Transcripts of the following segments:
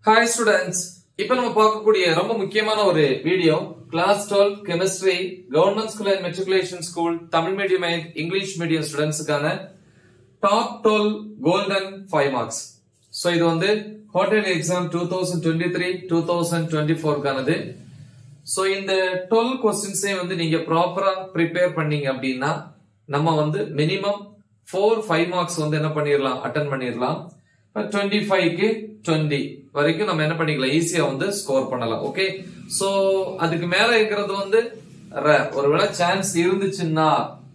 Hi students இப்போ நம்ம பார்க்கக்கூடிய ரொம்ப முக்கியமான ஒரு video class twelve chemistry government school and matriculation school Tamil medium and English medium ஸ்டூடெண்ட்ஸுக்கான top twelve golden five marks so இது வந்து ஹோட்டல் exam two thousand twenty three two thousand twenty ஃபோர்க்கானது ஸோ இந்த டுவெல் கொஸ்டின்ஸே வந்து நீங்க ப்ராப்பரா ப்ரிப்பேர் பண்ணீங்க அப்படின்னா நம்ம வந்து மினிமம் ஃபோர் ஃபைவ் மார்க்ஸ் வந்து என்ன பண்ணிடலாம் அட்டன் பண்ணிடலாம் டுவெண்ட்டி ஃபைவ்க்கு டுவெண்ட்டி வரைக்கும் நம்ம என்ன பண்ணிக்கலாம் ஈஸியா வந்து ஸ்கோர் பண்ணலாம் ஓகே சோ அதுக்கு மேல இருக்கிறது வந்து rare. ஒருவேளை சான்ஸ் இருந்துச்சுன்னா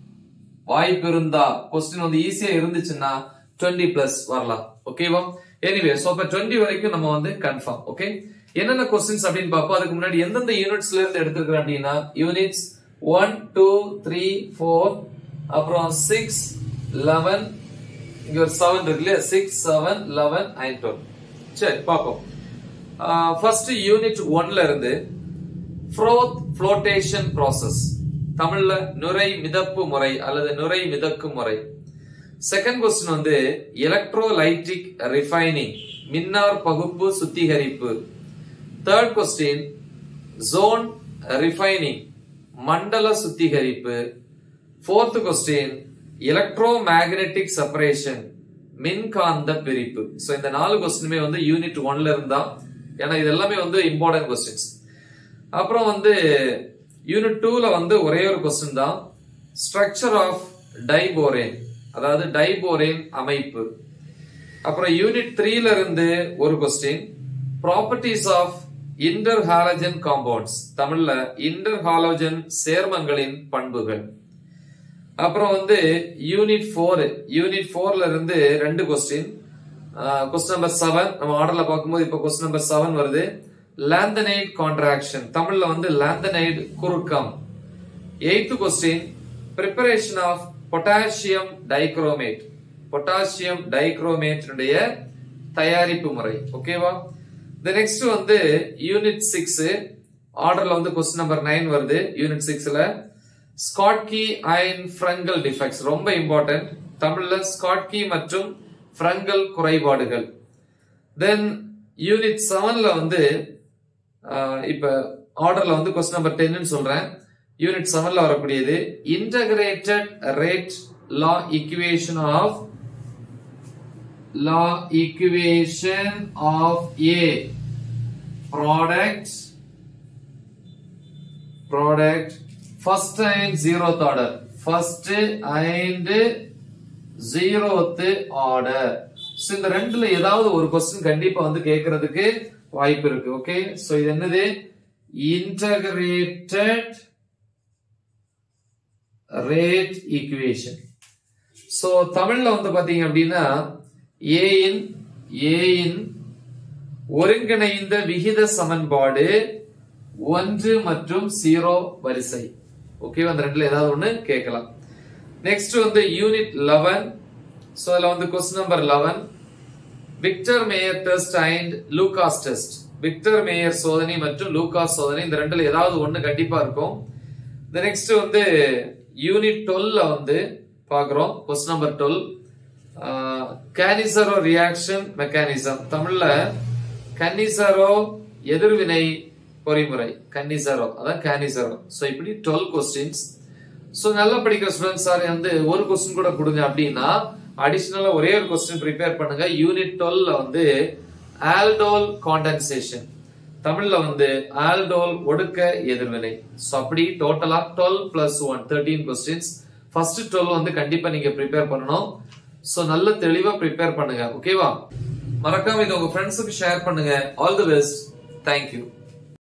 வாய்ப்பு இருந்தா கொஸ்டின் வந்து ஈஸியா இருந்துச்சுன்னா டுவெண்ட்டி பிளஸ் வரலாம் ஓகேவா எனிவே சோ இப்ப டுவெண்ட்டி வரைக்கும் நம்ம வந்து கன்ஃபார்ம் ஓகே என்னென்ன கொஸ்டின்ஸ் அப்படின்னு பார்ப்போம் அதுக்கு முன்னாடி எந்தெந்த யூனிட்ஸ்ல இருந்து எடுத்திருக்கிறேன் அப்படின்னா units one two three four அப்புறம் சிக்ஸ் லெவன் இங்க ஒரு செவன் இருக்கு இல்லையா six seven eleven and twelve சரி பார்ப்போம் ஃபர்ஸ்ட் யூனிட் ஒன்ல இருந்து ஃப்ரோத் ஃப்ளோட்டேஷன் ப்ராசஸ் தமிழ்ல நுரை மிதப்பு முறை அல்லது நுரை மிதக்கும் முறை செகண்ட் கொஸ்டின் வந்து எலக்ட்ரோலைட்டிக் ரிஃபைனிங் மின்னார் பகுப்பு சுத்திகரிப்பு தேர்ட் கொஸ்டின் ஜோன் ரிஃபைனிங் மண்டல சுத்திகரிப்பு fourth question electromagnetic separation மின்காந்த பிரிப்பு சோ இந்த நாலு கொஸ்டினுமே வந்து யூனிட் ஒன்ல இருந்தா ஏன்னா இது எல்லாமே வந்து இம்பார்ட்டன்ட் கொஸ்டின்ஸ் அப்புறம் வந்து யூனிட் டூல வந்து ஒரே ஒரு கொஸ்டின் தான் ஸ்ட்ரக்சர் ஆஃப் டைபோரேன் அதாவது டைபோரேன் அமைப்பு அப்புறம் யூனிட் த்ரீல இருந்து ஒரு question properties of interhalogen compounds தமிழ்ல இன்டர் ஹாலோஜன் சேர்மங்களின் பண்புகள் அப்புறம் வந்து யூனிட் ஃபோர் யூனிட் ஃபோர்ல இருந்து ரெண்டு கொஸ்டின் கொஸ்டின் நம்பர் செவன் நம்ம ஆர்டர்ல பார்க்கும்போது இப்போ கொஸ்டின் நம்பர் செவன் வருது லேந்தனைட் கான்ட்ராக்ஷன் தமிழ்ல வந்து லேந்தனைட் குறுக்கம் eighth question preparation of potassium dichromate potassium டைக்ரோமேட்டினுடைய தயாரிப்பு முறை ஓகேவா த நெக்ஸ்ட் வந்து யூனிட் சிக்ஸ் ஆர்டர்ல வந்து கொஸ்டின் நம்பர் நைன் வருது யூனிட் சிக்ஸ்ல ஸ்காட்கி அயன் ஃப்ரங்கல் டிஃபெக்ட்ஸ் ரொம்ப இம்பார்ட்டன்ட் தமிழ்ல ஸ்காட்கி மற்றும் ஃப்ரங்கல் குறைபாடுகள் தென் யூனிட் செவன்ல வந்து ஆஹ், இப்ப ஆர்டர்ல வந்து கொஸ்டின் நம்பர் டென்னு சொல்றேன் யூனிட் செவன்ல வரக்கூடியது integrated rate law equation of law equation of a product product first and zeroth order first and zeroth order so இந்த ரெண்டுல ஏதாவது ஒரு கொஸ்டின் கண்டிப்பா வந்து கேட்கறதுக்கு வாய்ப்பு இருக்கு ஓகே சோ இது என்னது இன்டகிரேட்டட் ரேட் ஈக்குவேஷன் சோ தமிழ்ல வந்து பாத்தீங்க அப்படின்னா ஏயின் ஏயின் ஒருங்கிணைந்த விகித சமன்பாடு ஒன்று மற்றும் ஜீரோ வரிசை ஓகே அந்த ரெண்டுல ஏதாவது ஒண்ணு கேட்கலாம் நெக்ஸ்ட் வந்து யூனிட் லெவன் சோ அதுல வந்து question number eleven Victor Meyer test and Lucas test Victor Meyer சோதனை மற்றும் லூகாஸ் சோதனை இந்த ரெண்டுல ஏதாவது ஒண்ணு கண்டிப்பா இருக்கும் இந்த நெக்ஸ்ட் வந்து யூனிட் டுவெல்ல வந்து பாக்குறோம் question number twelve Cannizzaro reaction mechanism தமிழ்ல கன்னிசரோ எதிர்வினை பொறிமுறை கன்னிசரோ அதான் கேனிசரோ சோ இப்படி டுவெல் கொஸ்டின்ஸ் சோ நல்லா படிக்கிற ஸ்டூடெண்ட்ஸ் சார் வந்து ஒரு கொஸ்டின் கூட கொடுங்க அப்படின்னா அடிஷனலா ஒரே ஒரு கொஸ்டின் ப்ரிப்பேர் பண்ணுங்க யூனிட் டுவெல்ல வந்து ஆல்டோல் காண்டன்சேஷன் தமிழ்ல வந்து ஆல்டோல் ஒடுக்க எதிர்வினை சோ அப்படி டோட்டலா twelve plus one thirteen questions first twelve வந்து கண்டிப்பா நீங்க ப்ரிப்பேர் பண்ணணும் சோ நல்ல தெளிவா ப்ரிப்பேர் பண்ணுங்க ஓகேவா மறக்காம இதை உங்க ஃப்ரெண்ட்ஸுக்கு ஷேர் பண்ணுங்க ஆல் தி பெஸ்ட் தேங்க்யூ